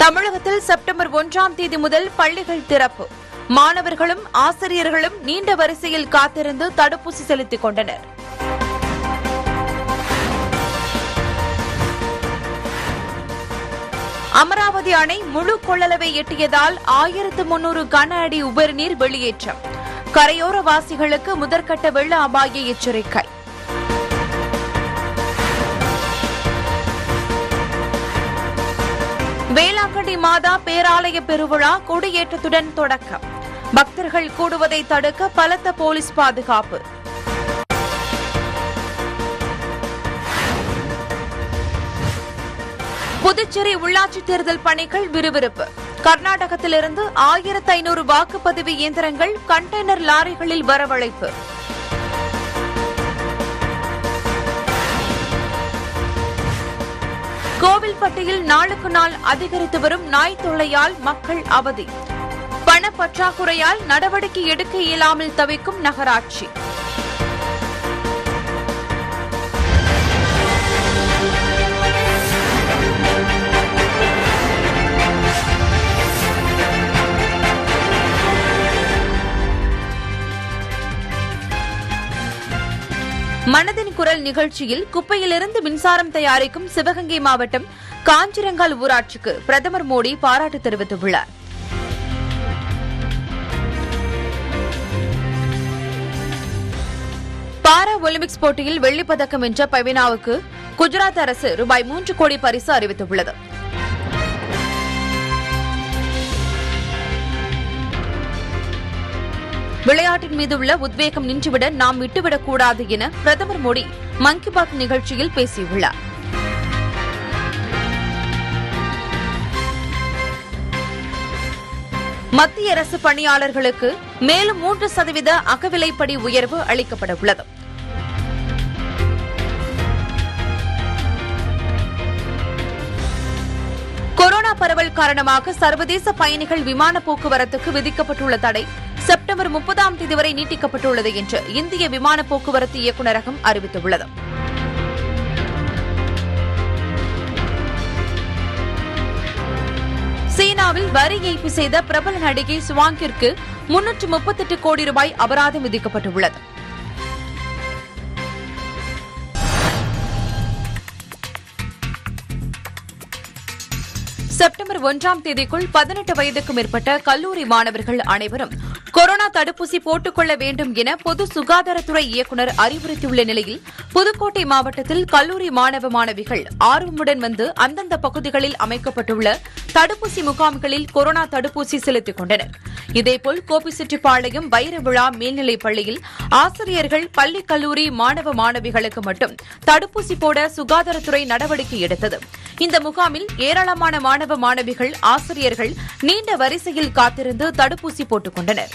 தமிழகத்தில் செப்டம்பர் ஒன்றாம் தேதி முதல் பள்ளிகள் திறப்பு மாணவர்களும் ஆசிரியர்களும் நீண்ட வரிசையில் காத்திருந்து தடுப்பூசி செலுத்திக் கொண்டனர் அமராவதி அணை முழு கொள்ளளவை எட்டியதால் ஆயிரத்து முன்னூறு கன அடி உபரிநீர் வெளியேற்றம் கரையோர வாசிகளுக்கு முதற்கட்ட வெள்ள அபாய எச்சரிக்கை வேளாங்கண்ணி மாதா பேராலய பெருவிழா கொடியேற்றத்துடன் தொடக்கம் பக்தர்கள் கூடுவதை தடுக்க பலத்த போலீஸ் பாதுகாப்பு புதுச்சேரி உள்ளாட்சி தேர்தல் பணிகள் விறுவிறுப்பு கர்நாடகத்திலிருந்து ஆயிரத்து ஐநூறு வாக்குப்பதிவு இயந்திரங்கள் கண்டெய்னர் லாரிகளில் வரவழைப்பு கோவில்பட்டியில் நாளுக்கு நாள் அதிகரித்து வரும் நாய் தொல்லையால் மக்கள் அவதி பணப்பற்றாக்குறையால் நடவடிக்கை எடுக்க இயலாமல் தவிக்கும் நகராட்சி மனதின் குரல் நிகழ்ச்சியில் குப்பையிலிருந்து மின்சாரம் தயாரிக்கும் சிவகங்கை மாவட்டம் காஞ்சிரங்கால் ஊராட்சிக்கு பிரதமர் மோடி பாராட்டு தெரிவித்துள்ளார் பாரா ஒலிம்பிக்ஸ் போட்டியில் வெள்ளிப் பதக்கம் வென்ற பவினாவுக்கு குஜராத் அரசு ரூபாய் மூன்று கோடி பரிசு அறிவித்துள்ளது விளையாட்டின் மீது உள்ள உத்வேகம் நின்றுவிட நாம் விட்டுவிடக் கூடாது என பிரதமர் மோடி மன் கி பாத் நிகழ்ச்சியில் பேசியுள்ளார் மத்திய அரசு பணியாளர்களுக்கு மேலும் மூன்று சதவீத அகவிலைப்படி உயர்வு அளிக்கப்பட உள்ளது கொரோனா பரவல் காரணமாக சர்வதேச பயணிகள் விமான போக்குவரத்துக்கு விதிக்கப்பட்டுள்ள தடை செப்டம்பர் முப்பதாம் தேதி வரை நீட்டிக்கப்பட்டுள்ளது என்று இந்திய விமான போக்குவரத்து இயக்குநரகம் அறிவித்துள்ளது சீனாவில் வரி ஏய்ப்பு செய்த பிரபல நடிகை சுவாங்கிற்கு முன்னூற்று முப்பத்தெட்டு கோடி ரூபாய் அபராதம் விதிக்கப்பட்டுள்ளது செப்டம்பர் ஒன்றாம் தேதிக்குள் பதினெட்டு வயதுக்கு மேற்பட்ட கல்லூரி மாணவர்கள் அனைவரும் கொரோனா தடுப்பூசி போட்டுக் கொள்ள வேண்டும் என பொது சுகாதாரத்துறை இயக்குநர் அறிவுறுத்தியுள்ள நிலையில் புதுக்கோட்டை மாவட்டத்தில் கல்லூரி மாணவ மாணவிகள் ஆர்வமுடன் வந்து அந்தந்த பகுதிகளில் அமைக்கப்பட்டுள்ள தடுப்பூசி முகாம்களில் கொரோனா தடுப்பூசி செலுத்திக் கொண்டனர் இதேபோல் கோபிச்செட்டிப்பாளையம் வைர விழா மேல்நிலைப் பள்ளியில் ஆசிரியர்கள் பள்ளி கல்லூரி மாணவ மாணவிகளுக்கு மட்டும் தடுப்பூசி போட சுகாதாரத்துறை நடவடிக்கை எடுத்தது இந்த முகாமில் ஏராளமான மாணவ மாணவிகள் ஆசிரியர்கள் நீண்ட வரிசையில் காத்திருந்து தடுப்பூசி போட்டுக் கொண்டனர்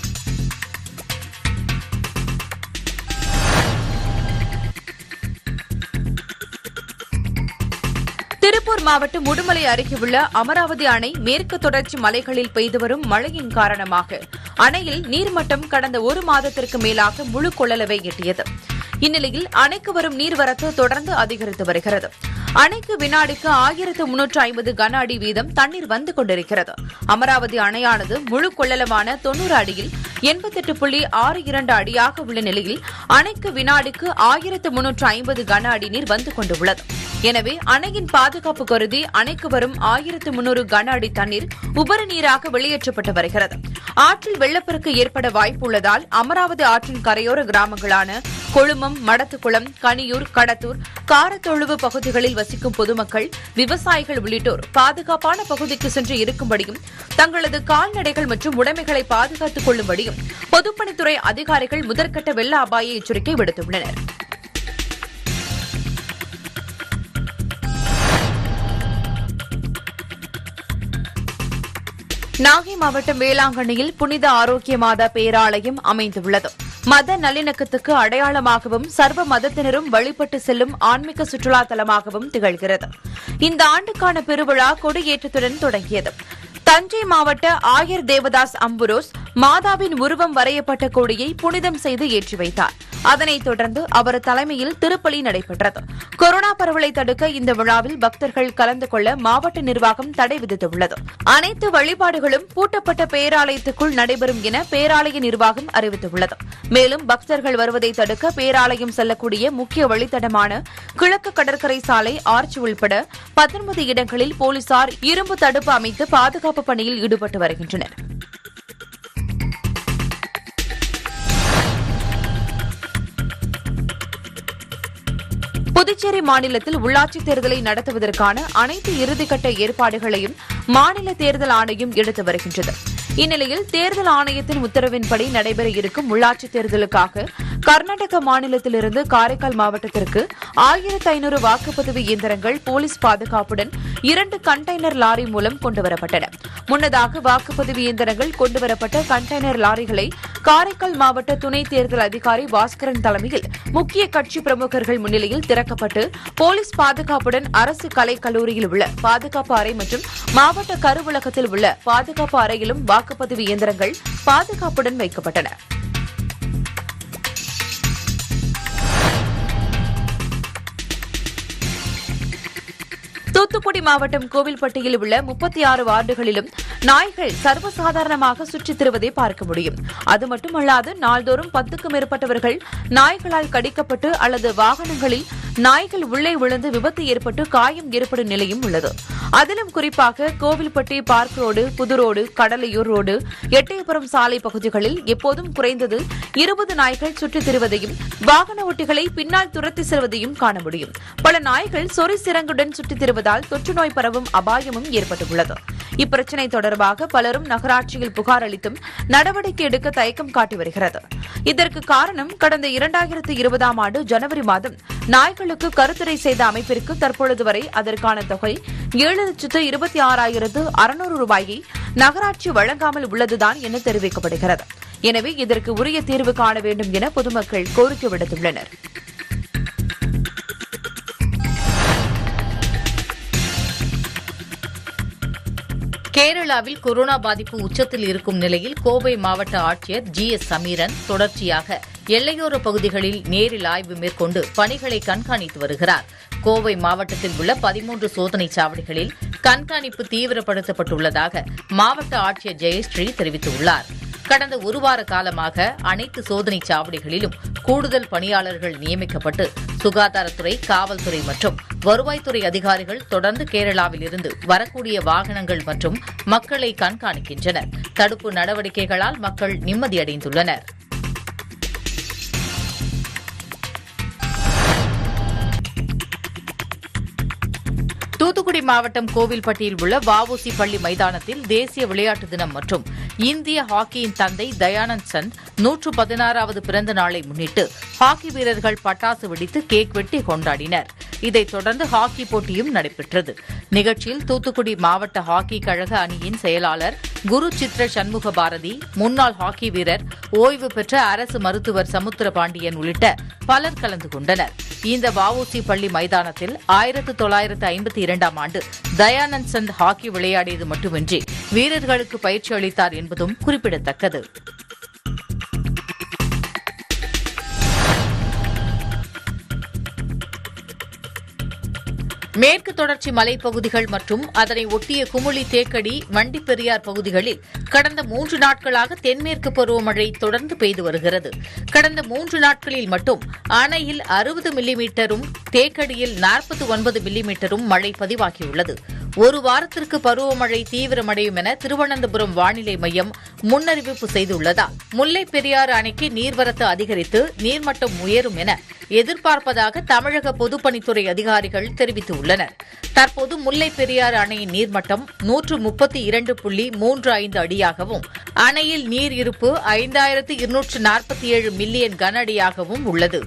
திருப்பூர் மாவட்டம் உடுமலை அருகே உள்ள அமராவதி அணை மேற்கு தொடர்ச்சி மலைகளில் பெய்து வரும் மழையின் காரணமாக அணையில் நீர்மட்டம் கடந்த ஒரு மாதத்திற்கு மேலாக முழு கொள்ளளவை எட்டியது இந்நிலையில் அணைக்கு வரும் நீர்வரத்து தொடர்ந்து அதிகரித்து வருகிறது அணைக்கு வினாடிக்கு ஆயிரத்து முன்னூற்று ஐம்பது கன அடி வீதம் தண்ணீர் வந்து கொண்டிருக்கிறது அமராவதி அணையானது முழு கொள்ளளவான தொன்னூறு அடியில் எண்பத்தெட்டு புள்ளி ஆறு இரண்டு அடியாக உள்ள நிலையில் அணைக்கு வினாடிக்கு ஆயிரத்து முன்னூற்று ஐம்பது கன அடி நீர் வந்து கொண்டுள்ளது எனவே அணையின் பாதுகாப்பு கருதி அணைக்கு வரும் ஆயிரத்து முன்னூறு கன அடி தண்ணீர் உபரி நீராக வெளியேற்றப்பட்டு வருகிறது ஆற்றில் வெள்ளப்பெருக்கு ஏற்பட வாய்ப்புள்ளதால் அமராவதி ஆற்றின் கரையோர கிராமங்களான கொழுமம் மடத்துக்குளம் கனியூர் கடத்தூர் காரத்தொழுவு பகுதிகளில் வசிக்கும் பொதுமக்கள் விவசாயிகள் உள்ளிட்டோர் பாதுகாப்பான பகுதிக்கு சென்று இருக்கும்படியும் தங்களது கால்நடைகள் மற்றும் உடைமைகளை பாதுகாத்துக் கொள்ளும்படியும் பொதுப்பணித்துறை அதிகாரிகள் முதற்கட்ட வெள்ள அபாய எச்சரிக்கை விடுத்துள்ளனா் நாகை மாவட்டம் வேளாங்கண்ணியில் புனித ஆரோக்கிய மாதா பேராலயம் அமைந்துள்ளது மத நல்லிணக்கத்துக்கு அடையாளமாகவும் சர்வ மதத்தினரும் வழிபட்டு செல்லும் ஆன்மீக சுற்றுலா தலமாகவும் திகழ்கிறது இந்த ஆண்டுக்கான பெருவிழா கொடியேற்றத்துடன் தொடங்கியது தஞ்சை மாவட்ட ஆயர் தேவதாஸ் அம்புரோஸ் மாதாவின் உருவம் வரையப்பட்ட கொடியை புனிதம் செய்து ஏற்றி வைத்தார் அதனைத் தொடர்ந்து அவர் தலைமையில் திருப்பலி நடைபெற்றது கொரோனா பரவலை தடுக்க இந்த விழாவில் பக்தர்கள் கலந்து கொள்ள மாவட்ட நிர்வாகம் தடை விதித்துள்ளது அனைத்து வழிபாடுகளும் பூட்டப்பட்ட பேராலயத்துக்குள் நடைபெறும் என பேராலய நிர்வாகம் அறிவித்துள்ளது மேலும் பக்தர்கள் வருவதை தடுக்க பேராலயம் செல்லக்கூடிய முக்கிய வழித்தடமான கிழக்கு கடற்கரை சாலை ஆர்ச் உள்பட பத்தொன்பது இடங்களில் போலீசார் இரும்பு தடுப்பு அமைத்து பாதுகாப்பு பணியில் ஈடுபட்டு வருகின்றனர் புதுச்சேரி மாநிலத்தில் உள்ளாட்சித் தேர்தலை நடத்துவதற்கான அனைத்து இறுதிக்கட்ட ஏற்பாடுகளையும் மாநில தேர்தல் ஆணையம் எடுத்து வருகின்றது இந்நிலையில் தேர்தல் ஆணையத்தின் உத்தரவின்படி நடைபெற இருக்கும் உள்ளாட்சித் தேர்தலுக்காக கர்நாடக மாநிலத்திலிருந்து காரைக்கால் மாவட்டத்திற்கு ஆயிரத்து ஐநூறு வாக்குப்பதிவு இயந்திரங்கள் போலீஸ் பாதுகாப்புடன் இரண்டு கண்டெய்னர் லாரி மூலம் கொண்டுவரப்பட்டன முன்னதாக வாக்குப்பதிவு இயந்திரங்கள் கொண்டுவரப்பட்ட கண்டெய்னர் லாரிகளை காரைக்கால் மாவட்ட துணை தேர்தல் அதிகாரி பாஸ்கரன் தலைமையில் முக்கிய கட்சி பிரமுகர்கள் முன்னிலையில் திறக்கப்பட்டு போலீஸ் பாதுகாப்புடன் அரசு கலைக் கல்லூரியில் உள்ள பாதுகாப்பு அறை மற்றும் மாவட்ட கருவூலகத்தில் உள்ள பாதுகாப்பு அறையிலும் வாக்குப்பதிவு இயந்திரங்கள் பாதுகாப்புடன் வைக்கப்பட்டன தூத்துக்குடி மாவட்டம் கோவில்பட்டியில் உள்ள முப்பத்தி ஆறு வார்டுகளிலும் நாய்கள் சர்வசாதாரணமாக சுற்றித் திரிவதை பார்க்க முடியும் அது மட்டுமல்லாது நாள்தோறும் பத்துக்கும் மேற்பட்டவர்கள் நாய்களால் கடிக்கப்பட்டு அல்லது வாகனங்களில் நாய்கள் உள்ளே விழுந்து விபத்து ஏற்பட்டு காயம் ஏற்படும் நிலையும் உள்ளது அதிலும் குறிப்பாக கோவில்பட்டி பார்க் ரோடு புதுரோடு கடலையூர் ரோடு எட்டயபுரம் சாலை பகுதிகளில் எப்போதும் குறைந்தது இருபது நாய்கள் சுற்றித் திரிவதையும் வாகன ஓட்டிகளை பின்னால் துரத்தி செல்வதையும் காண முடியும் பல நாய்கள் சொறி சிறங்குடன் சுற்றித் திரிவதால் தொற்று நோய் பரவும் அபாயமும் ஏற்பட்டுள்ளது இப்பிரச்சினை தொடர்பாக பலரும் நகராட்சியில் புகார் அளித்தும் நடவடிக்கை எடுக்க தயக்கம் காட்டி வருகிறது இதற்கு காரணம் கடந்த இரண்டாயிரத்து இருபதாம் ஆண்டு ஜனவரி மாதம் நாய்களுக்கு கருத்துரை செய்த அமைப்பிற்கு தற்பொழுது வரை அதற்கான தொகை ஏழு லட்சத்து இருபத்தி ஆறாயிரத்து அறுநூறு ரூபாயை நகராட்சி வழங்காமல் உள்ளதுதான் என தெரிவிக்கப்படுகிறது எனவே இதற்கு உரிய தீர்வு காண வேண்டும் என பொதுமக்கள் கோரிக்கை விடுத்துள்ளனர் கேரளாவில் கொரோனா பாதிப்பு உச்சத்தில் இருக்கும் நிலையில் கோவை மாவட்ட ஆட்சியர் ஜி எஸ் சமீரன் தொடர்ச்சியாக எல்லையோர பகுதிகளில் நேரில் ஆய்வு மேற்கொண்டு பணிகளை கண்காணித்து வருகிறார் கோவை மாவட்டத்தில் உள்ள பதிமூன்று சோதனைச் சாவடிகளில் கண்காணிப்பு தீவிரப்படுத்தப்பட்டுள்ளதாக மாவட்ட ஆட்சியர் ஜெயஸ்ரீ தெரிவித்துள்ளார் கடந்த ஒரு வார காலமாக அனைத்து சோதனைச் சாவடிகளிலும் கூடுதல் பணியாளர்கள் நியமிக்கப்பட்டு சுகாதாரத்துறை காவல்துறை மற்றும் வருவாய்த்துறை அதிகாரிகள் தொடர்ந்து கேரளாவில் இருந்து வரக்கூடிய வாகனங்கள் மற்றும் மக்களை கண்காணிக்கின்றனர் தடுப்பு நடவடிக்கைகளால் மக்கள் நிம்மதியடைந்துள்ளனர் தூத்துக்குடி மாவட்டம் கோவில்பட்டியில் உள்ள வஉசி பள்ளி மைதானத்தில் தேசிய விளையாட்டு தினம் மற்றும் இந்திய ஹாக்கியின் தந்தை தயானந்த் சந்த் நூற்று பதினாறாவது பிறந்த நாளை முன்னிட்டு ஹாக்கி வீரர்கள் பட்டாசு வெடித்து கேக் வெட்டி கொண்டாடினர் இதைத் தொடர்ந்து ஹாக்கி போட்டியும் நடைபெற்றது நிகழ்ச்சியில் தூத்துக்குடி மாவட்ட ஹாக்கி கழக அணியின் செயலாளர் குரு சித்ர சண்முக பாரதி முன்னாள் ஹாக்கி வீரர் ஓய்வு பெற்ற அரசு மருத்துவர் சமுத்திர பாண்டியன் உள்ளிட்ட பலர் கலந்து கொண்டனர் இந்த வஉசி பள்ளி மைதானத்தில் ஆயிரத்து தொள்ளாயிரத்து ஐம்பத்தி இரண்டாம் ஆண்டு தயானந்த் சந்த் ஹாக்கி விளையாடியது மட்டுமின்றி வீரர்களுக்கு பயிற்சி அளித்தார் என்பதும் குறிப்பிடத்தக்கது மேற்கு தொடர்ச்சி மலைப்பகுதிகள் மற்றும் அதனை ஒட்டிய குமுளி தேக்கடி வண்டிப்பெரியார் பகுதிகளில் கடந்த மூன்று நாட்களாக தென்மேற்கு பருவமழை தொடர்ந்து பெய்து வருகிறது கடந்த மூன்று நாட்களில் மட்டும் அணையில் அறுபது மில்லிமீட்டரும் தேக்கடியில் நாற்பத்தி ஒன்பது மில்லிமீட்டரும் மழை பதிவாகியுள்ளது ஒரு வாரத்திற்கு பருவமழை தீவிரமடையும் என திருவனந்தபுரம் வானிலை மையம் முன்னறிவிப்பு செய்துள்ளதால் முல்லைப் பெரியாறு அணைக்கு நீர்வரத்து அதிகரித்து நீர்மட்டம் உயரும் என எதிர்பார்ப்பதாக தமிழக பொதுப்பணித்துறை அதிகாரிகள் தெரிவித்துள்ளனர் தற்போது முல்லைப் பெரியாறு அணையின் நீர்மட்டம் நூற்று முப்பத்தி இரண்டு புள்ளி மூன்று ஐந்து அடியாகவும் அணையில் நீர் இருப்பு ஐந்தாயிரத்து இருநூற்று நாற்பத்தி ஏழு மில்லியன் கன அடியாகவும் உள்ளது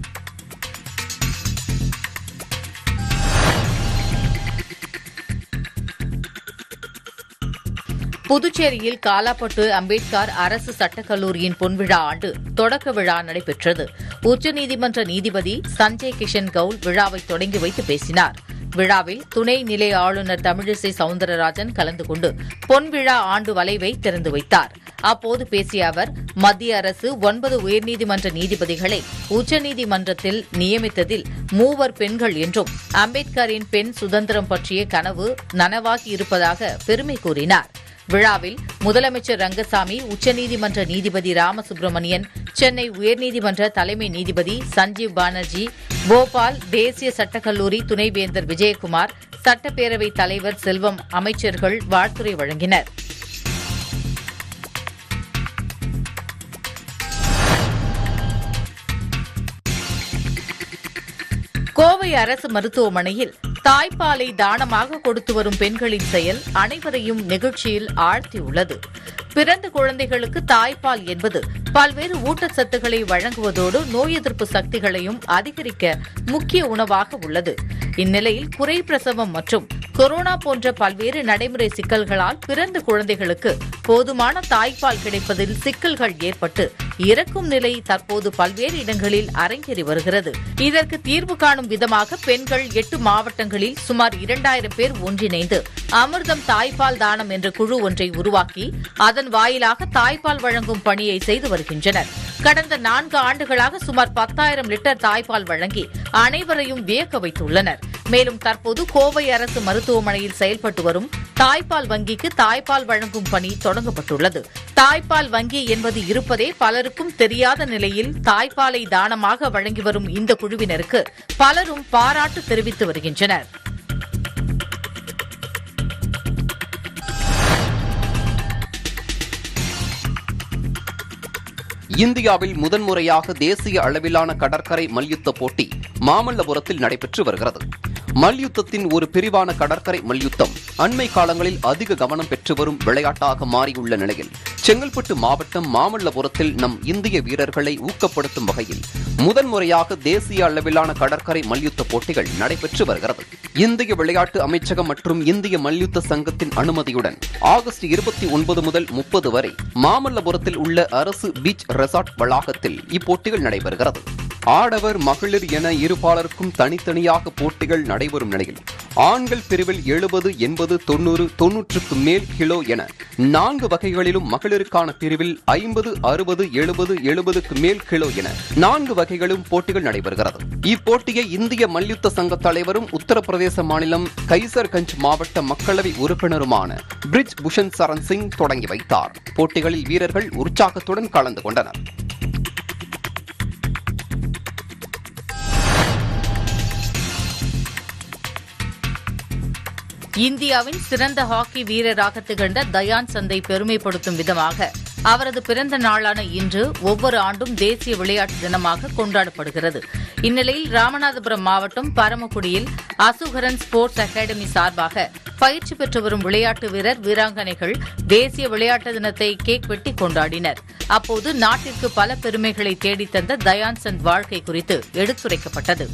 புதுச்சேரியில் காலாப்பட்டு அம்பேத்கர் அரசு சட்டக் கல்லூரியின் பொன்விழா ஆண்டு தொடக்க விழா நடைபெற்றது உச்சநீதிமன்ற நீதிபதி சஞ்சய் கிஷன் கவுல் விழாவை தொடங்கி வைத்து பேசினார் விழாவில் துணை நிலை ஆளுநர் தமிழிசை சவுந்தரராஜன் கலந்து கொண்டு பொன்விழா ஆண்டு வளைவை திறந்து வைத்தார் அப்போது பேசிய அவர் மத்திய அரசு ஒன்பது உயர்நீதிமன்ற நீதிபதிகளை உச்சநீதிமன்றத்தில் நியமித்ததில் மூவர் பெண்கள் என்றும் அம்பேத்கரின் பெண் சுதந்திரம் பற்றிய கனவு நனவாகி இருப்பதாக பெருமை கூறினார் விழாவில் முதலமைச்சர் ரங்கசாமி உச்சநீதிமன்ற நீதிபதி ராமசுப்பிரமணியன் சென்னை உயர்நீதிமன்ற தலைமை நீதிபதி சஞ்சீவ் பானர்ஜி போபால் தேசிய சட்டக்கல்லூரி துணைவேந்தர் விஜயகுமார் சட்டப்பேரவைத் தலைவர் செல்வம் அமைச்சர்கள் வாழ்த்துரை வழங்கினர் கோவை அரசு மருத்துவமனையில் தாய்ப்பாலை தானமாக கொடுத்து வரும் பெண்களின் செயல் அனைவரையும் நெகிழ்ச்சியில் ஆழ்த்தியுள்ளது பிறந்த குழந்தைகளுக்கு தாய்ப்பால் என்பது பல்வேறு ஊட்டச்சத்துக்களை வழங்குவதோடு நோய் எதிர்ப்பு சக்திகளையும் அதிகரிக்க முக்கிய உணவாக உள்ளது இந்நிலையில் குறை பிரசவம் மற்றும் கொரோனா போன்ற பல்வேறு நடைமுறை சிக்கல்களால் பிறந்த குழந்தைகளுக்கு போதுமான தாய்ப்பால் கிடைப்பதில் சிக்கல்கள் ஏற்பட்டு இறக்கும் நிலை தற்போது பல்வேறு இடங்களில் அரங்கேறி வருகிறது இதற்கு தீர்வு காணும் விதமாக பெண்கள் எட்டு மாவட்டங்களில் சுமார் இரண்டாயிரம் பேர் ஒன்றிணைந்து அமிர்தம் தாய்ப்பால் தானம் என்ற குழு ஒன்றை உருவாக்கி அதன் வாயிலாக தாய்ப்பால் வழங்கும் பணியை செய்து வருகின்றனர் கடந்த நான்கு ஆண்டுகளாக சுமார் பத்தாயிரம் லிட்டர் தாய்ப்பால் வழங்கி அனைவரையும் வியக்க வைத்துள்ளனர் மேலும் தற்போது கோவை அரசு மருத்துவமனையில் செயல்பட்டு வரும் தாய்ப்பால் வங்கிக்கு தாய்ப்பால் வழங்கும் பணி தொடங்கப்பட்டுள்ளது தாய்ப்பால் வங்கி என்பது இருப்பதே பலருக்கும் தெரியாத நிலையில் தாய்ப்பாலை தானமாக வழங்கி வரும் இந்த குழுவினருக்கு பலரும் பாராட்டு தெரிவித்து வருகின்றனர் இந்தியாவில் முதன்முறையாக தேசிய அளவிலான கடற்கரை மல்யுத்த போட்டி மாமல்லபுரத்தில் நடைபெற்று வருகிறது மல்யுத்தத்தின் ஒரு பிரிவான கடற்கரை மல்யுத்தம் அண்மை காலங்களில் அதிக கவனம் பெற்று வரும் விளையாட்டாக மாறியுள்ள நிலையில் செங்கல்பட்டு மாவட்டம் மாமல்லபுரத்தில் நம் இந்திய வீரர்களை ஊக்கப்படுத்தும் வகையில் முதன்முறையாக தேசிய அளவிலான கடற்கரை மல்யுத்த போட்டிகள் நடைபெற்று வருகிறது இந்திய விளையாட்டு அமைச்சகம் மற்றும் இந்திய மல்யுத்த சங்கத்தின் அனுமதியுடன் ஆகஸ்ட் இருபத்தி ஒன்பது முதல் முப்பது வரை மாமல்லபுரத்தில் உள்ள அரசு பீச் ரெசார்ட் வளாகத்தில் இப்போட்டிகள் நடைபெறுகிறது ஆடவர் மகளிர் என இருபாலருக்கும் தனித்தனியாக போட்டிகள் நடைபெறும் நிலையில் ஆண்கள் பிரிவில் எழுபது எண்பது தொன்னூறு தொன்னூற்றுக்கு மேல் கிலோ என நான்கு வகைகளிலும் மகளிருக்கான பிரிவில் ஐம்பது அறுபது எழுபது எழுபதுக்கு மேல் கிலோ என நான்கு வகைகளும் போட்டிகள் நடைபெறுகிறது இப்போட்டியை இந்திய மல்யுத்த சங்க தலைவரும் உத்தரப்பிரதேச மாநிலம் கைசர்கஞ்ச் மாவட்ட மக்களவை உறுப்பினருமான பிரிஜ் புஷன் சரண் சிங் தொடங்கி வைத்தார் போட்டிகளில் வீரர்கள் உற்சாகத்துடன் கலந்து கொண்டனர் இந்தியாவின் சிறந்த ஹாக்கி வீரராக திகழ்ந்த தயான் சந்தை பெருமைப்படுத்தும் விதமாக அவரது பிறந்த நாளான இன்று ஒவ்வொரு ஆண்டும் தேசிய விளையாட்டு தினமாக கொண்டாடப்படுகிறது இந்நிலையில் ராமநாதபுரம் மாவட்டம் பரமக்குடியில் அசுகரன் ஸ்போர்ட்ஸ் அகாடமி சார்பாக பயிற்சி பெற்று வரும் விளையாட்டு வீரர் வீராங்கனைகள் தேசிய விளையாட்டு தினத்தை கேக் வெட்டி கொண்டாடினர் அப்போது நாட்டிற்கு பல பெருமைகளை தேடித்தந்த தயான் சந்த் வாழ்க்கை குறித்து எடுத்துரைக்கப்பட்டது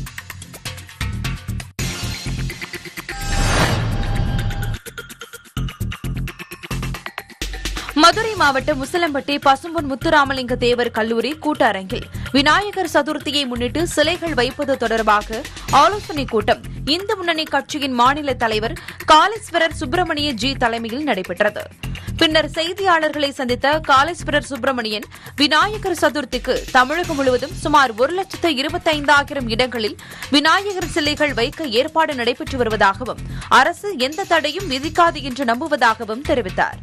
மதுரை மாவட்டம் முசலம்பட்டி பசும்பொன் முத்துராமலிங்க தேவர் கல்லூரி கூட்டரங்கில் விநாயகர் சதுர்த்தியை முன்னிட்டு சிலைகள் வைப்பது தொடர்பாக ஆலோசனைக் கூட்டம் இந்து முன்னணி கட்சியின் மாநில தலைவர் காளீஸ்வரர் சுப்பிரமணிய ஜி தலைமையில் நடைபெற்றது பின்னர் செய்தியாளர்களை சந்தித்த காளீஸ்வரர் சுப்பிரமணியன் விநாயகர் சதுர்த்திக்கு தமிழகம் முழுவதும் சுமார் ஒரு லட்சத்து இருபத்தைந்தாயிரம் இடங்களில் விநாயகர் சிலைகள் வைக்க ஏற்பாடு நடைபெற்று வருவதாகவும் அரசு எந்த தடையும் விதிக்காது என்று நம்புவதாகவும் தெரிவித்தார்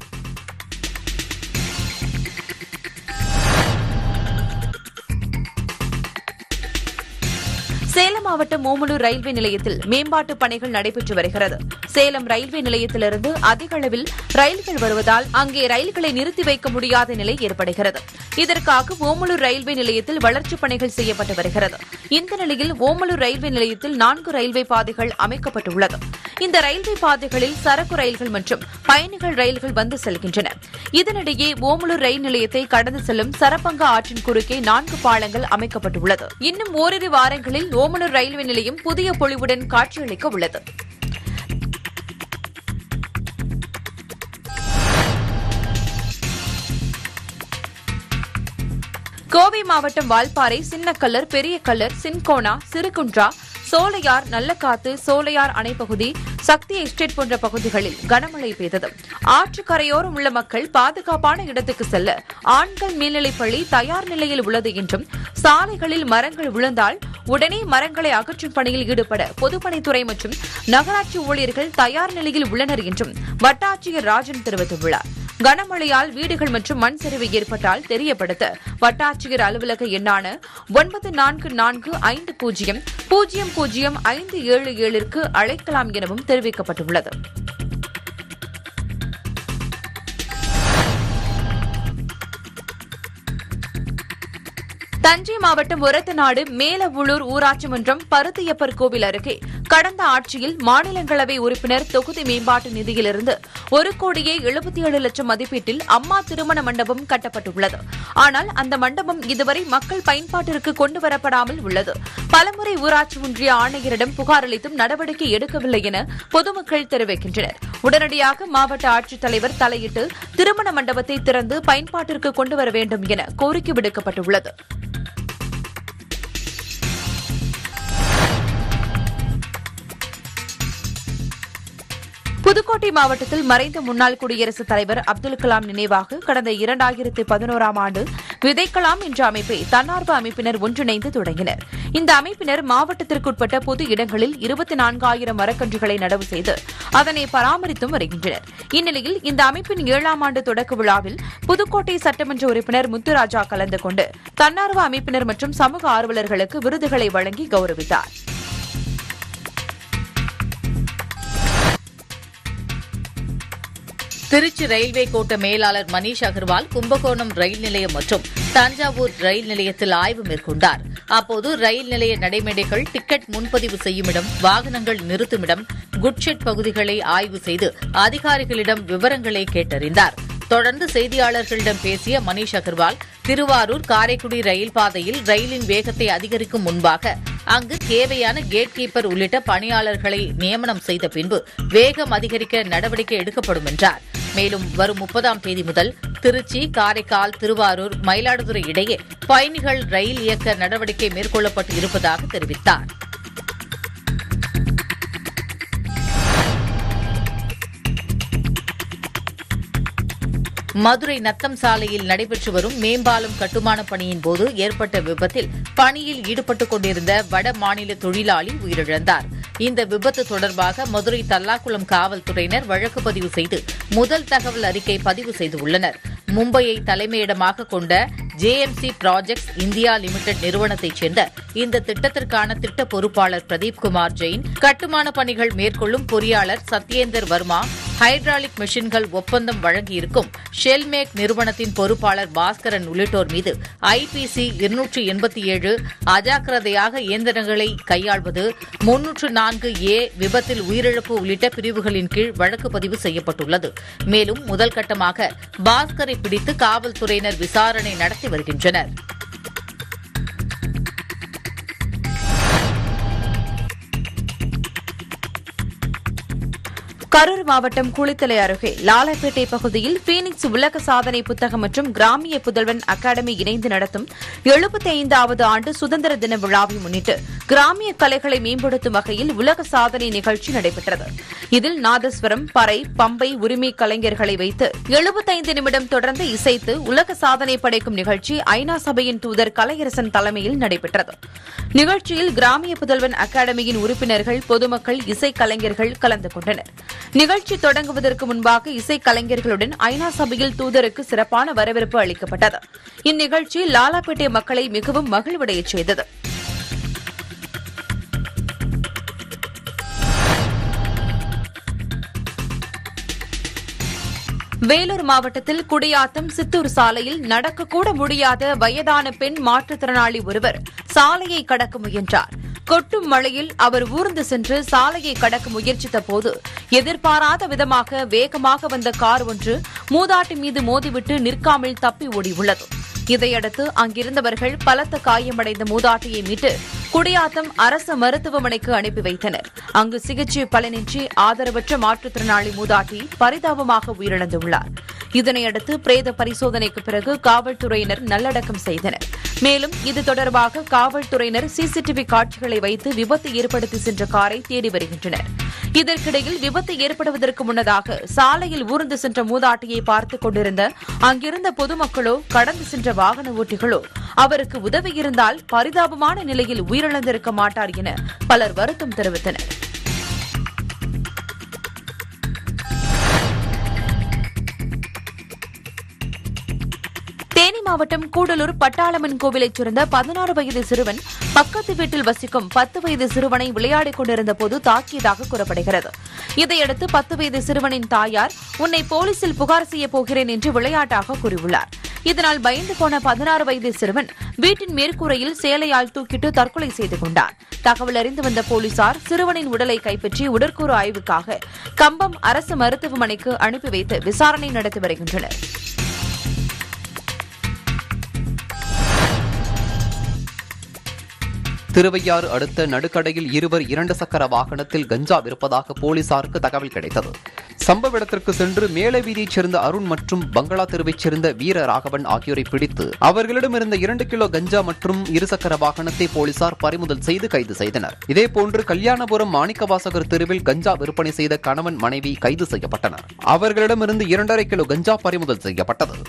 சேலம் மாவட்டம் ஓமலூர் ரயில்வே நிலையத்தில் மேம்பாட்டு பணிகள் நடைபெற்று வருகிறது சேலம் ரயில்வே நிலையத்திலிருந்து அதிக அளவில் ரயில்கள் வருவதால் அங்கே ரயில்களை நிறுத்தி வைக்க முடியாத நிலை ஏற்படுகிறது இதற்காக ஓமலூர் ரயில்வே நிலையத்தில் வளர்ச்சிப் பணிகள் செய்யப்பட்டு வருகிறது இந்த நிலையில் ஓமலூர் ரயில்வே நிலையத்தில் நான்கு ரயில்வே பாதைகள் அமைக்கப்பட்டுள்ளது இந்த ரயில்வே பாதைகளில் சரக்கு ரயில்கள் மற்றும் பயணிகள் ரயில்கள் வந்து செல்கின்றன இதனிடையே ஓமலூர் ரயில் நிலையத்தை கடந்து செல்லும் சரப்பங்கா ஆற்றின் குறுக்கே நான்கு பாலங்கள் அமைக்கப்பட்டுள்ளது இன்னும் ஓரிரு வாரங்களில் ஓமலூர் ரயில்வே நிலையம் புதிய பொலிவுடன் காட்சியளிக்க உள்ளது கோவை மாவட்டம் வால்பாறை சின்னக்கல்லர் பெரிய கல்லர் சின்கோனா சிறுகுன்றா சோலையார் நல்லக்காத்து சோலையார் அணை பகுதி சக்தி எஸ்டேட் போன்ற பகுதிகளில் கனமழை பெய்தது ஆற்று கரையோரம் உள்ள மக்கள் பாதுகாப்பான இடத்துக்கு செல்ல ஆண்கள் மேல்நிலைப்பள்ளி தயார் நிலையில் உள்ளது என்றும் சாலைகளில் மரங்கள் விழுந்தால் உடனே மரங்களை அகற்றும் பணியில் ஈடுபட பொதுப்பணித்துறை மற்றும் நகராட்சி ஊழியர்கள் தயார் நிலையில் உள்ளனர் என்றும் வட்டாட்சியர் ராஜன் தெரிவித்துள்ளார் கனமழையால் வீடுகள் மற்றும் மண் சரிவு ஏற்பட்டால் தெரியப்படுத்த வட்டாட்சியர் அலுவலக எண்ணான ஒன்பது நான்கு நான்கு ஐந்து பூஜ்ஜியம் பூஜ்ஜியம் பூஜ்ஜியம் ஐந்து ஏழு ஏழிற்கு அழைக்கலாம் எனவும் தெரிவிக்கப்பட்டுள்ளது தஞ்சை மாவட்டம் ஒரத்தநாடு மேலவுளூர் ஊராட்சி மன்றம் பருத்தியப்பர் கோவில் அருகே கடந்த ஆட்சியில் மாநிலங்களவை உறுப்பினர் தொகுதி மேம்பாட்டு நிதியிலிருந்து ஒரு கோடியே எழுபத்தி ஏழு லட்சம் மதிப்பீட்டில் அம்மா திருமண மண்டபம் கட்டப்பட்டுள்ளது ஆனால் அந்த மண்டபம் இதுவரை மக்கள் பயன்பாட்டிற்கு கொண்டு வரப்படாமல் உள்ளது பலமுறை ஊராட்சி ஒன்றிய ஆணையரிடம் புகார் அளித்தும் நடவடிக்கை எடுக்கவில்லை என பொதுமக்கள் தெரிவிக்கின்றனர் உடனடியாக மாவட்ட ஆட்சித்தலைவர் தலையிட்டு திருமண மண்டபத்தை திறந்து பயன்பாட்டிற்கு கொண்டு வர வேண்டும் என கோரிக்கை விடுக்கப்பட்டுள்ளது புதுக்கோட்டை மாவட்டத்தில் மறைந்த முன்னாள் குடியரசுத் தலைவர் அப்துல் கலாம் நினைவாக கடந்த இரண்டாயிரத்து பதினோராம் ஆண்டு விதைக்கலாம் என்ற அமைப்பை தன்னார்வ அமைப்பினர் ஒன்றிணைந்து தொடங்கினர் இந்த அமைப்பினர் மாவட்டத்திற்குட்பட்ட பொது இடங்களில் இருபத்தி நான்காயிரம் மரக்கன்றுகளை நடவு செய்து அதனை பராமரித்தும் வருகின்றனர் இந்நிலையில் இந்த அமைப்பின் ஏழாம் ஆண்டு தொடக்க விழாவில் புதுக்கோட்டை சட்டமன்ற உறுப்பினர் முத்துராஜா கலந்து கொண்டு தன்னார்வ அமைப்பினர் மற்றும் சமூக ஆர்வலர்களுக்கு விருதுகளை வழங்கி கௌரவித்தார் திருச்சி ரயில்வே கோட்ட மேலாளர் மணீஷ் அகர்வால் கும்பகோணம் ரயில் நிலையம் மற்றும் தஞ்சாவூர் ரயில் நிலையத்தில் ஆய்வு மேற்கொண்டார் அப்போது ரயில் நிலைய நடைமேடைகள் டிக்கெட் முன்பதிவு செய்யும் இடம் வாகனங்கள் நிறுத்துமிடம் குட்ஷெட் பகுதிகளை ஆய்வு செய்து அதிகாரிகளிடம் விவரங்களை கேட்டறிந்தார் தொடர்ந்து செய்தியாளர்களிடம் பேசிய மணீஷ் அகர்வால் திருவாரூர் காரைக்குடி ரயில் பாதையில் ரயிலின் வேகத்தை அதிகரிக்கும் முன்பாக அங்கு தேவையான கேட் கீப்பர் உள்ளிட்ட பணியாளர்களை நியமனம் செய்த பின்பு வேகம் அதிகரிக்க நடவடிக்கை எடுக்கப்படும் என்றார் மேலும் வரும் முப்பதாம் தேதி முதல் திருச்சி காரைக்கால் திருவாரூர் மயிலாடுதுறை இடையே பயணிகள் ரயில் இயக்க நடவடிக்கை மேற்கொள்ளப்பட்டு இருப்பதாக தெரிவித்தார் மதுரை நத்தம் சாலையில் நடைபெற்று வரும் மேம்பாலம் கட்டுமான பணியின் போது ஏற்பட்ட விபத்தில் பணியில் ஈடுபட்டுக் கொண்டிருந்த வட மாநில தொழிலாளி உயிரிழந்தார் இந்த விபத்து தொடர்பாக மதுரை தல்லாக்குளம் காவல்துறையினர் வழக்கு பதிவு செய்து முதல் தகவல் அறிக்கை பதிவு செய்துள்ளனர் மும்பையை தலைமையிடமாக கொண்ட ஜேஎம்சி ப்ராஜெக்ட்ஸ் இந்தியா லிமிடெட் நிறுவனத்தைச் சேர்ந்த இந்த திட்டத்திற்கான திட்ட பொறுப்பாளர் பிரதீப் குமார் ஜெயின் கட்டுமான பணிகள் மேற்கொள்ளும் பொறியாளர் சத்யேந்தர் வர்மா ஹைட்ராலிக் மெஷின்கள் ஒப்பந்தம் வழங்கியிருக்கும் ஷெல்மேக் நிறுவனத்தின் பொறுப்பாளர் பாஸ்கரன் உள்ளிட்டோர் மீது ஐபிசி இருநூற்று எண்பத்தி ஏழு அஜாக்கிரதையாக இயந்திரங்களை கையாள்வது முன்னூற்று நான்கு ஏ விபத்தில் உயிரிழப்பு உள்ளிட்ட பிரிவுகளின் கீழ் வழக்கு பதிவு செய்யப்பட்டுள்ளது மேலும் முதல் கட்டமாக பாஸ்கரை பிடித்து காவல்துறையினர் விசாரணை நடத்தி வருகின்றனர் கரூர் மாவட்டம் குளித்தலை அருகே லாலப்பேட்டை பகுதியில் பீனிக்ஸ் உலக சாதனை புத்தகம் மற்றும் கிராமிய புதல்வன் அகாடமி இணைந்து நடத்தும் எழுபத்தி ஐந்தாவது ஆண்டு சுதந்திர தின விழாவை முன்னிட்டு கிராமிய கலைகளை மேம்படுத்தும் வகையில் உலக சாதனை நிகழ்ச்சி நடைபெற்றது இதில் நாதஸ்வரம் பறை பம்பை உரிமை கலைஞர்களை வைத்து எழுபத்தைந்து நிமிடம் தொடர்ந்து இசைத்து உலக சாதனை படைக்கும் நிகழ்ச்சி ஐநா சபையின் தூதர் கலையரசன் தலைமையில் நடைபெற்றது நிகழ்ச்சியில் கிராமிய புதல்வன் அகாடமியின் உறுப்பினர்கள் பொதுமக்கள் இசைக் கலைஞர்கள் கலந்து கொண்டனர் நிகழ்ச்சி தொடங்குவதற்கு முன்பாக இசைக் கலைஞர்களுடன் ஐநா சபையில் தூதருக்கு சிறப்பான வரவேற்பு அளிக்கப்பட்டது இந்நிகழ்ச்சி லாலாப்பேட்டை மக்களை மிகவும் மகிழ்வடையச் செய்தது வேலூர் மாவட்டத்தில் குடியாத்தம் சித்தூர் சாலையில் நடக்கக்கூட முடியாத வயதான பெண் மாற்றுத்திறனாளி ஒருவர் சாலையை கடக்க முயன்றார் கொட்டும் மழையில் அவர் ஊர்ந்து சென்று சாலையை கடக்க முயற்சித்த போது எதிர்பாராத விதமாக வேகமாக வந்த கார் ஒன்று மூதாட்டி மீது மோதிவிட்டு நிற்காமல் தப்பி ஓடியுள்ளது இதையடுத்து அங்கிருந்தவர்கள் பலத்த காயமடைந்த மூதாட்டியை மீட்டு குடியாத்தம் அரசு மருத்துவமனைக்கு அனுப்பி வைத்தனர் அங்கு சிகிச்சை பலனின்றி ஆதரவற்ற மாற்றுத்திறனாளி மூதாட்டி பரிதாபமாக உயிரிழந்துள்ளார் இதனையடுத்து பிரேத பரிசோதனைக்கு பிறகு காவல்துறையினர் நல்லடக்கம் செய்தனர் மேலும் இது தொடர்பாக காவல்துறையினர் சிசிடிவி காட்சிகளை வைத்து விபத்து ஏற்படுத்தி சென்ற காரை தேடி வருகின்றனர் இதற்கிடையில் விபத்து ஏற்படுவதற்கு முன்னதாக சாலையில் ஊர்ந்து சென்ற மூதாட்டியை பார்த்துக் கொண்டிருந்த அங்கிருந்த பொதுமக்களோ கடந்து சென்ற வாகன ஓட்டிகளோ அவருக்கு உதவியிருந்தால் பரிதாபமான நிலையில் உயிரிழந்திருக்க மாட்டார் என பலர் வருத்தம் தெரிவித்தனர் தேனி மாவட்டம் கூடலூர் பட்டாளம்மன் கோவிலைச் சேர்ந்த பதினாறு வயது சிறுவன் பக்கத்து வீட்டில் வசிக்கும் பத்து வயது சிறுவனை விளையாடிக் கொண்டிருந்த போது தாக்கியதாக கூறப்படுகிறது இதையடுத்து பத்து வயது சிறுவனின் தாயார் உன்னை போலீசில் புகார் செய்யப் போகிறேன் என்று விளையாட்டாக கூறியுள்ளார் இதனால் பயந்து போன பதினாறு வயது சிறுவன் வீட்டின் மேற்கூரையில் சேலையால் தூக்கிட்டு தற்கொலை செய்து கொண்டார் தகவல் அறிந்து வந்த போலீசார் சிறுவனின் உடலை கைப்பற்றி உடற்கூறு ஆய்வுக்காக கம்பம் அரசு மருத்துவமனைக்கு அனுப்பி வைத்து விசாரணை நடத்தி வருகின்றனர் திருவையாறு அடுத்த நடுக்கடையில் இருவர் இரண்டு சக்கர வாகனத்தில் கஞ்சா விற்பதாக போலீசாருக்கு தகவல் கிடைத்தது சம்பவ இடத்திற்கு சென்று மேலவீதியைச் சேர்ந்த அருண் மற்றும் பங்களா தெருவைச் சேர்ந்த வீர ராகவன் ஆகியோரை பிடித்து அவர்களிடமிருந்த இரண்டு கிலோ கஞ்சா மற்றும் இருசக்கர வாகனத்தை போலீசார் பறிமுதல் செய்து கைது செய்தனர் இதேபோன்று கல்யாணபுரம் மாணிக்கவாசகர் தெருவில் கஞ்சா விற்பனை செய்த கணவன் மனைவி கைது செய்யப்பட்டனர் அவர்களிடமிருந்து இரண்டரை கிலோ கஞ்சா பறிமுதல் செய்யப்பட்டது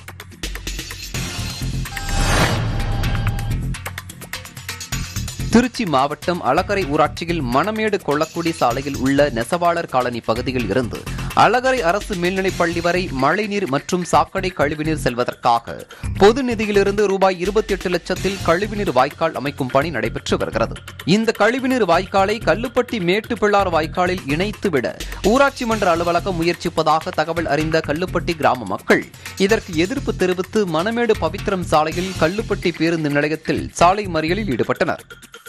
திருச்சி மாவட்டம் அலகரை ஊராட்சியில் மணமேடு கொள்ளக்குடி சாலையில் உள்ள நெசவாளர் காலனி பகுதியில் இருந்து அலகரை அரசு மேல்நிலைப் பள்ளி வரை மழைநீர் மற்றும் சாக்கடை கழிவுநீர் செல்வதற்காக பொது நிதியிலிருந்து ரூபாய் இருபத்தி எட்டு லட்சத்தில் கழிவுநீர் வாய்க்கால் அமைக்கும் பணி நடைபெற்று வருகிறது இந்த கழிவுநீர் வாய்க்காலை கல்லுப்பட்டி மேட்டுப்பிள்ளார் வாய்க்காலில் இணைத்துவிட ஊராட்சி மன்ற அலுவலகம் முயற்சிப்பதாக தகவல் அறிந்த கல்லுப்பட்டி கிராம மக்கள் இதற்கு எதிர்ப்பு தெரிவித்து மணமேடு பவித்திரம் சாலையில் கல்லுப்பட்டி பேருந்து நிலையத்தில் சாலை மறியலில் ஈடுபட்டனர்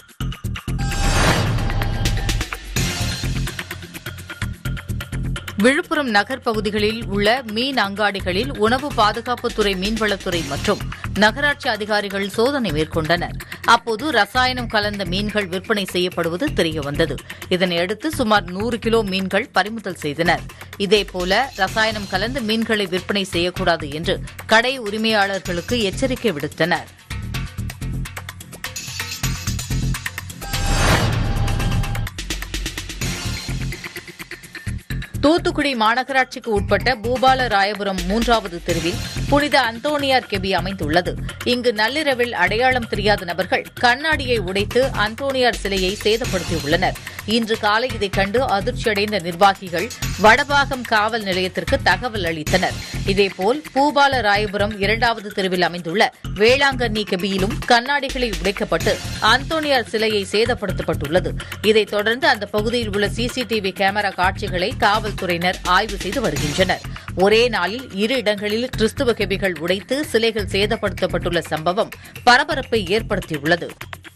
விழுப்புரம் நகர் பகுதிகளில் உள்ள மீன் அங்காடிகளில் உணவு பாதுகாப்புத்துறை மீன்வளத்துறை மற்றும் நகராட்சி அதிகாரிகள் சோதனை மேற்கொண்டனர் அப்போது ரசாயனம் கலந்த மீன்கள் விற்பனை செய்யப்படுவது தெரியவந்தது இதனையடுத்து சுமார் நூறு கிலோ மீன்கள் பறிமுதல் செய்தனர் இதேபோல ரசாயனம் கலந்த மீன்களை விற்பனை செய்யக்கூடாது என்று கடை உரிமையாளர்களுக்கு எச்சரிக்கை விடுத்தனர் தூத்துக்குடி மாநகராட்சிக்கு உட்பட்ட பூபால ராயபுரம் மூன்றாவது தெருவில் புனித அந்தோணியார் கெபி அமைந்துள்ளது இங்கு நள்ளிரவில் அடையாளம் தெரியாத நபர்கள் கண்ணாடியை உடைத்து அந்தோணியார் சிலையை சேதப்படுத்தியுள்ளனர் இன்று காலை இதைக் கண்டு அதிர்ச்சியடைந்த நிர்வாகிகள் வடபாகம் காவல் நிலையத்திற்கு தகவல் அளித்தனர் இதேபோல் பூபால ராயபுரம் இரண்டாவது தெருவில் அமைந்துள்ள வேளாங்கண்ணி கெபியிலும் கண்ணாடிகளை உடைக்கப்பட்டு அந்தோணியார் சிலையை சேதப்படுத்தப்பட்டுள்ளது இதைத் தொடர்ந்து அந்த பகுதியில் உள்ள சிசிடிவி கேமரா காட்சிகளை காவல்துறையினர் ஆய்வு செய்து வருகின்றனர் ஒரே நாளில் இரு இடங்களில் கிறிஸ்துவ கெபிகள் உடைத்து சிலைகள் சேதப்படுத்தப்பட்டுள்ள சம்பவம் பரபரப்பை ஏற்படுத்தியுள்ளது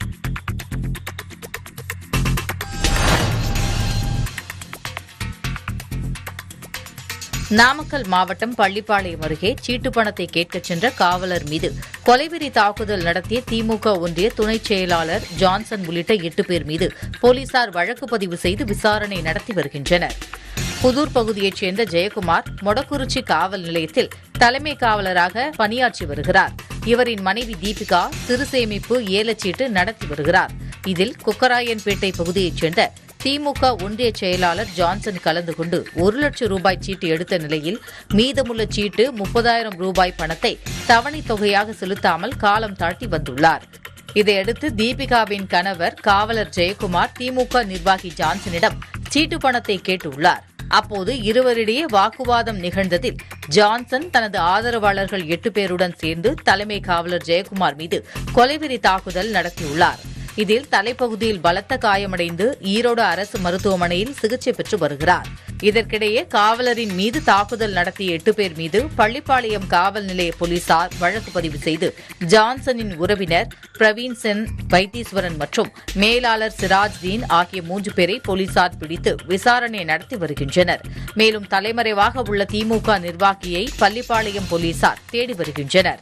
நாமக்கல் மாவட்டம் பள்ளிப்பாளையம் அருகே சீட்டு பணத்தை கேட்கச் சென்ற காவலர் மீது கொலைவெறி தாக்குதல் நடத்திய திமுக ஒன்றிய துணைச் செயலாளர் ஜான்சன் உள்ளிட்ட எட்டு பேர் மீது போலீசார் வழக்கு பதிவு செய்து விசாரணை நடத்தி வருகின்றனர் புதூர் பகுதியைச் சேர்ந்த ஜெயக்குமார் மொடக்குறிச்சி காவல் நிலையத்தில் தலைமை காவலராக பணியாற்றி வருகிறார் இவரின் மனைவி தீபிகா சிறு சேமிப்பு ஏலச்சீட்டு நடத்தி வருகிறார் இதில் குக்கராயன்பேட்டை பகுதியைச் சேர்ந்த திமுக ஒன்றிய செயலாளர் ஜான்சன் கலந்து கொண்டு ஒரு லட்சம் ரூபாய் சீட்டு எடுத்த நிலையில் மீதமுள்ள சீட்டு முப்பதாயிரம் ரூபாய் பணத்தை தவணைத் தொகையாக செலுத்தாமல் காலம் தாழ்த்தி வந்துள்ளார் இதையடுத்து தீபிகாவின் கணவர் காவலர் ஜெயக்குமார் திமுக நிர்வாகி ஜான்சனிடம் சீட்டு பணத்தை கேட்டுள்ளார் அப்போது இருவரிடையே வாக்குவாதம் நிகழ்ந்ததில் ஜான்சன் தனது ஆதரவாளர்கள் எட்டு பேருடன் சேர்ந்து தலைமை காவலர் ஜெயக்குமார் மீது கொலைவெறி தாக்குதல் நடத்தியுள்ளார் இதில் தலைப்பகுதியில் பலத்த காயமடைந்து ஈரோடு அரசு மருத்துவமனையில் சிகிச்சை பெற்று வருகிறார் இதற்கிடையே காவலரின் மீது தாக்குதல் நடத்திய எட்டு பேர் மீது பள்ளிப்பாளையம் காவல் நிலைய போலீசார் வழக்கு பதிவு செய்து ஜான்சனின் உறவினர் பிரவீன் சென் வைத்தீஸ்வரன் மற்றும் மேலாளர் சிராஜ்தீன் ஆகிய மூன்று பேரை போலீசார் பிடித்து விசாரணை நடத்தி வருகின்றனர் மேலும் தலைமறைவாக உள்ள திமுக நிர்வாகியை பள்ளிப்பாளையம் போலீசார் தேடி வருகின்றனர்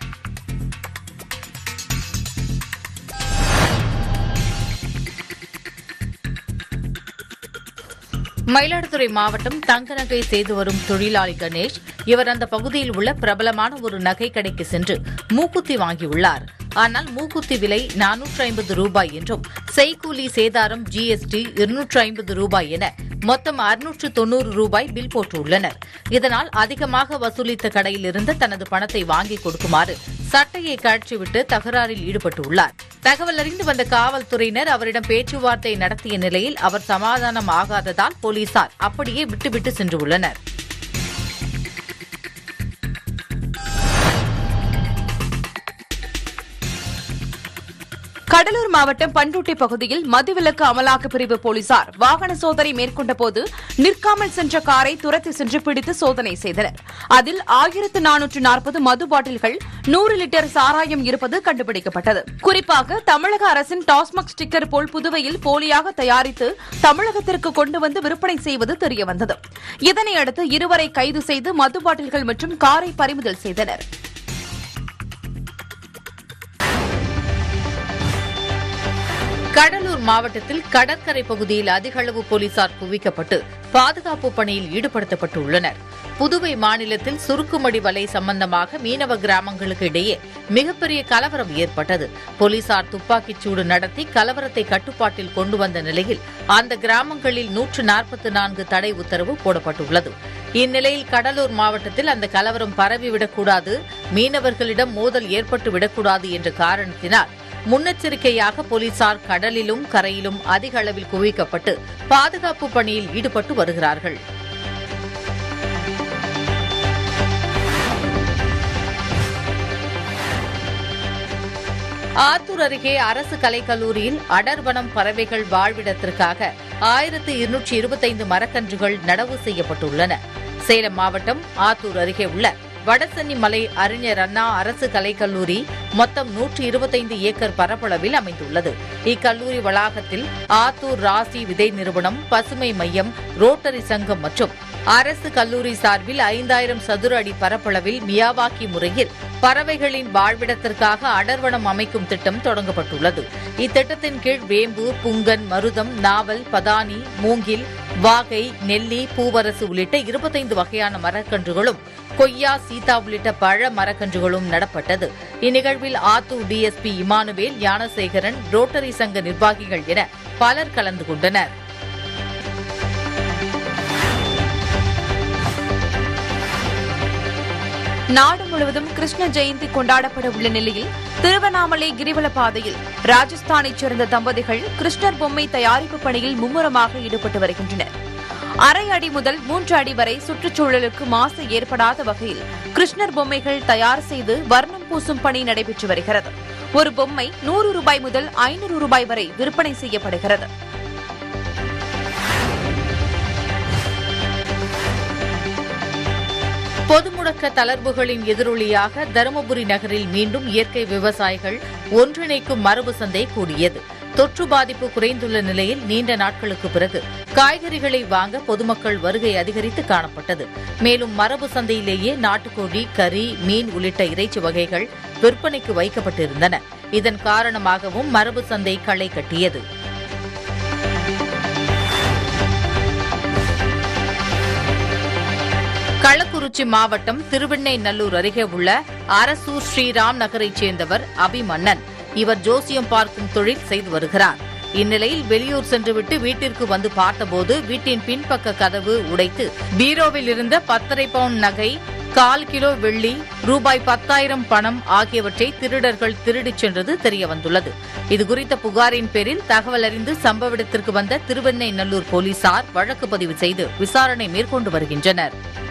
மயிலாடுதுறை மாவட்டம் தங்க நகை செய்து வரும் தொழிலாளி கணேஷ் இவர் அந்த பகுதியில் உள்ள பிரபலமான ஒரு நகை கடைக்கு சென்று மூக்குத்தி வாங்கியுள்ளார் ஆனால் மூக்குத்தி விலை நானூற்று ஐம்பது ரூபாய் என்றும் செய்கூலி சேதாரம் ஜிஎஸ்டி இருநூற்று ஐம்பது ரூபாய் என மொத்தம் அறுநூற்று தொன்னூறு ரூபாய் பில் போட்டுள்ளனர் இதனால் அதிகமாக வசூலித்த கடையில் இருந்த தனது பணத்தை வாங்கிக் கொடுக்குமாறு சட்டையை கழற்றிவிட்டு தகராறில் ஈடுபட்டுள்ளார் தகவல் அறிந்து வந்த காவல்துறையினர் அவரிடம் பேச்சுவார்த்தை நடத்திய நிலையில் அவர் சமாதானம் ஆகாததால் போலீசார் அப்படியே விட்டுவிட்டு சென்றுள்ளனர் கடலூர் மாவட்டம் பண்ருட்டி பகுதியில் மதுவிலக்கு அமலாக்க பிரிவு போலீசார் வாகன சோதனை மேற்கொண்ட போது நிற்காமல் சென்ற காரை துரத்தி சென்று பிடித்து சோதனை செய்தனர் அதில் ஆயிரத்து நானூற்று நாற்பது மது பாட்டில்கள் நூறு லிட்டர் சாராயம் இருப்பது கண்டுபிடிக்கப்பட்டது குறிப்பாக தமிழக அரசின் டாஸ்மாக் ஸ்டிக்கர் போல் புதுவையில் போலியாக தயாரித்து தமிழகத்திற்கு கொண்டு வந்து விற்பனை செய்வது தெரியவந்தது இதனையடுத்து இருவரை கைது செய்து மது பாட்டில்கள் மற்றும் காரை பறிமுதல் செய்தனர் கடலூர் மாவட்டத்தில் கடற்கரை பகுதியில் அதிக அளவு போலீசார் குவிக்கப்பட்டு பாதுகாப்பு பணியில் ஈடுபடுத்தப்பட்டுள்ளனர் புதுவை மாநிலத்தில் சுருக்குமடி வலை சம்பந்தமாக மீனவ கிராமங்களுக்கு இடையே மிகப்பெரிய கலவரம் ஏற்பட்டது போலீசார் துப்பாக்கிச் சூடு நடத்தி கலவரத்தை கட்டுப்பாட்டில் கொண்டு வந்த நிலையில் அந்த கிராமங்களில் நூற்று நாற்பத்தி நான்கு தடை உத்தரவு போடப்பட்டுள்ளது இந்நிலையில் கடலூர் மாவட்டத்தில் அந்த கலவரம் பரவிவிடக்கூடாது மீனவர்களிடம் மோதல் ஏற்பட்டு விடக்கூடாது என்ற காரணத்தினால் முன்னெச்சரிக்கையாக போலீசார் கடலிலும் கரையிலும் அதிக அளவில் குவிக்கப்பட்டு பாதுகாப்பு பணியில் ஈடுபட்டு வருகிறார்கள் ஆத்தூர் அருகே அரசு கலைக்கல்லூரியில் அடர்வனம் பறவைகள் வாழ்விடத்திற்காக ஆயிரத்து இருநூற்றி இருபத்தைந்து மரக்கன்றுகள் நடவு செய்யப்பட்டுள்ளன சேலம் மாவட்டம் ஆத்தூர் அருகே உள்ள வடசென்னி மலை அறிஞர் அண்ணா அரசு கலைக்கல்லூரி மொத்தம் நூற்றி இருபத்தைந்து ஏக்கர் பரப்பளவில் அமைந்துள்ளது இக்கல்லூரி வளாகத்தில் ஆத்தூர் ராசி விதை நிறுவனம் பசுமை மையம் ரோட்டரி சங்கம் மற்றும் அரசு கல்லூரி சார்பில் ஐந்தாயிரம் சதுர அடி பரப்பளவில் மியாவாக்கி முறையில் பறவைகளின் வாழ்விடத்திற்காக அடர்வனம் அமைக்கும் திட்டம் தொடங்கப்பட்டுள்ளது இத்திட்டத்தின் கீழ் வேம்பு புங்கன் மருதம் நாவல் பதானி மூங்கில் வாகை நெல்லி பூவரசு உள்ளிட்ட இருபத்தைந்து வகையான மரக்கன்றுகளும் கொய்யா சீதா உள்ளிட்ட பழ மரக்கன்றுகளும் நடப்பட்டது இந்நிகழ்வில் ஆத்தூர் டிஎஸ்பி இமானுவேல் ஞானசேகரன் ரோட்டரி சங்க நிர்வாகிகள் என பலர் கலந்து கொண்டனர் நாடு முழுவதும் கிருஷ்ண ஜெயந்தி கொண்டாடப்பட உள்ள நிலையில் திருவண்ணாமலை கிரிவல பாதையில் ராஜஸ்தானைச் சேர்ந்த தம்பதிகள் கிருஷ்ணர் பொம்மை தயாரிப்பு பணியில் மும்முரமாக ஈடுபட்டு வருகின்றனர் அரை அடி முதல் மூன்று அடி வரை சுற்றுச்சூழலுக்கு மாசு ஏற்படாத வகையில் கிருஷ்ணர் பொம்மைகள் தயார் செய்து வர்ணம் பூசும் பணி நடைபெற்று வருகிறது ஒரு பொம்மை நூறு ரூபாய் முதல் ஐநூறு ரூபாய் வரை விற்பனை செய்யப்படுகிறது பொது முடக்க தளர்வுகளின் எதிரொலியாக தருமபுரி நகரில் மீண்டும் இயற்கை விவசாயிகள் ஒன்றிணைக்கும் மரபு சந்தை கூடியது தொற்று பாதிப்பு குறைந்துள்ள நிலையில் நீண்ட நாட்களுக்கு பிறகு காய்கறிகளை வாங்க பொதுமக்கள் வருகை அதிகரித்து காணப்பட்டது மேலும் மரபு சந்தையிலேயே நாட்டுக்கோழி கறி மீன் உள்ளிட்ட இறைச்சி வகைகள் விற்பனைக்கு வைக்கப்பட்டிருந்தன இதன் காரணமாகவும் மரபு சந்தை களை கட்டியது கள்ளக்குறிச்சி மாவட்டம் திருவெண்ணைநல்லூர் அருகே உள்ள அரசூர் ஸ்ரீராம் நகரைச் சேர்ந்தவர் அபிமன்னன் இவர் ஜோசியம் பார்க்கும் தொழில் செய்து வருகிறார் இந்நிலையில் வெளியூர் சென்றுவிட்டு வீட்டிற்கு வந்து பார்த்தபோது வீட்டின் பின்பக்க கதவு உடைத்து பீரோவில் இருந்த பத்தரை பவுண்ட் நகை கால் கிலோ வெள்ளி ரூபாய் பத்தாயிரம் பணம் ஆகியவற்றை திருடர்கள் திருடிச் சென்றது தெரியவந்துள்ளது இதுகுறித்த புகாரின் பேரில் தகவல் அறிந்து சம்பவ இடத்திற்கு வந்த திருவெண்ணை நல்லூர் போலீசார் வழக்கு பதிவு செய்து விசாரணை மேற்கொண்டு வருகின்றனர்